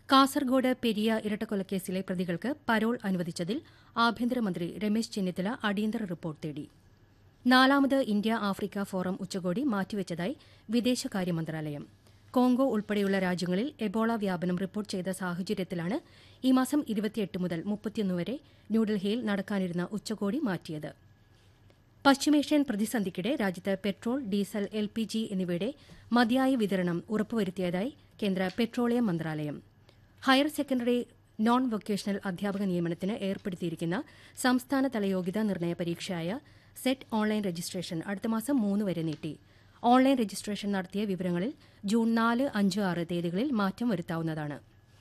കാസർഗോഡ് പെരിയ ഇരട്ടക്കൊലക്കേസിലെ പ്രതികൾക്ക് പരോൾ അനുവദിച്ചതിൽ ആഭ്യന്തരമന്ത്രി രമേശ് ചെന്നിത്തല അടിയന്തര റിപ്പോർട്ട് തേടി നാലാമത് ഇന്ത്യ ആഫ്രിക്ക ഫോറം ഉച്ചകോടി മാറ്റിവച്ചതായി വിദേശകാര്യ മന്ത്രാലയം കോങ്കോ ഉൾപ്പെടെയുള്ള രാജ്യങ്ങളിൽ എബോള വ്യാപനം റിപ്പോർട്ട് ചെയ്ത സാഹചര്യത്തിലാണ് ഈ മാസം ഇരുപത്തിയെട്ട് മുതൽ മുപ്പത്തിയൊന്ന് വരെ ന്യൂഡൽഹിയിൽ നടക്കാനിരുന്ന ഉച്ചകോടി മാറ്റിയത് പശ്ചിമേഷ്യൻ പ്രതിസന്ധിക്കിടെ രാജ്യത്ത് petrol diesel L P G എന്നിവയുടെ മതിയായ വിതരണം ഉറപ്പുവരുത്തിയതായി കേന്ദ്ര പെട്രോളിയം മന്ത്രാലയം ഹയർ സെക്കൻഡറി നോൺ വൊക്കേഷണൽ അധ്യാപക നിയമനത്തിന് ഏർപ്പെടുത്തിയിരിക്കുന്ന സംസ്ഥാനതല യോഗ്യതാ നിർണയ പരീക്ഷയായ സെറ്റ് ഓൺലൈൻ രജിസ്ട്രേഷൻ അടുത്ത മാസം മൂന്ന് വരെ നീട്ടി ഓൺലൈൻ രജിസ്ട്രേഷൻ നടത്തിയ വിവരങ്ങളിൽ ജൂൺ നാല് അഞ്ച് ആറ് തീയതികളിൽ മാറ്റം വരുത്താവുന്നതാണ്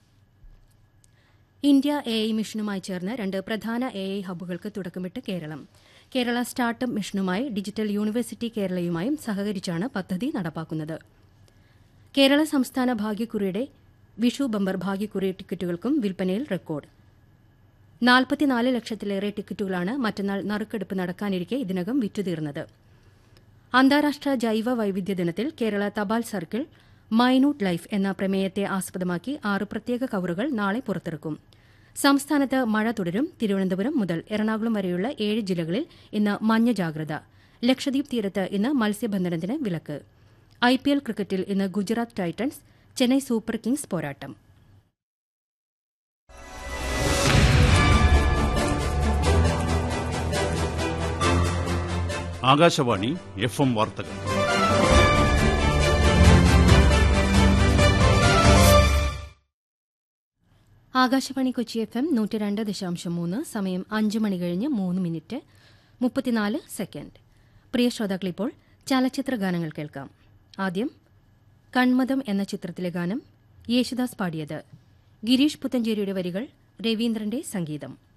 ഇന്ത്യ എ ഐ മിഷനുമായി ചേർന്ന് രണ്ട് പ്രധാന എ ഐ ഹബ്ബുകൾക്ക് തുടക്കമിട്ട് കേരളം കേരള സ്റ്റാർട്ടപ്പ് മിഷനുമായി ഡിജിറ്റൽ യൂണിവേഴ്സിറ്റി കേരളയുമായും സഹകരിച്ചാണ് പദ്ധതി നടപ്പാക്കുന്നത് കേരള സംസ്ഥാന ഭാഗ്യക്കുറിയുടെ വിഷു ബമ്പർ ഭാഗ്യക്കുറി ടിക്കറ്റുകൾക്കും വിൽപ്പനയിൽ റെക്കോർഡ് നാൽപ്പത്തിനാല് ലക്ഷത്തിലേറെ ടിക്കറ്റുകളാണ് മറ്റന്നാൾ നറുക്കെടുപ്പ് നടക്കാനിരിക്കെ ഇതിനകം വിറ്റുതീർന്നത് അന്താരാഷ്ട്ര ജൈവ വൈവിധ്യ ദിനത്തിൽ കേരള തപാൽ സർക്കിൾ മൈനൂട്ട് ലൈഫ് എന്ന പ്രമേയത്തെ ആസ്പദമാക്കി ആറ് പ്രത്യേക കവറുകൾ നാളെ പുറത്തിറക്കും സംസ്ഥാനത്ത് മഴ തുടരും തിരുവനന്തപുരം മുതൽ എറണാകുളം വരെയുള്ള ഏഴ് ജില്ലകളിൽ ഇന്ന് മഞ്ഞ ജാഗ്രത ലക്ഷദ്വീപ് തീരത്ത് ഇന്ന് മത്സ്യബന്ധനത്തിന് വിലക്ക് ഐപിഎൽ ക്രിക്കറ്റിൽ ഇന്ന് Gujarat Titans Chennai Super Kings പോരാട്ടം ആകാശവാണി എഫ് എം വാർത്തകൾ ആകാശവാണി കൊച്ചി എഫ് എം നൂറ്റി രണ്ട് ദശാംശം മൂന്ന് സമയം അഞ്ച് മണി കഴിഞ്ഞ് മൂന്ന് മിനിറ്റ് മുപ്പത്തിനാല് സെക്കൻഡ് പ്രിയ ശ്രോതാക്കളിപ്പോൾ ചലച്ചിത്ര ഗാനങ്ങൾ കേൾക്കാം ആദ്യം കൺമതം എന്ന ചിത്രത്തിലെ ഗാനം യേശുദാസ് പാടിയത് ഗിരീഷ് പുത്തഞ്ചേരിയുടെ വരികൾ രവീന്ദ്രന്റെ സംഗീതം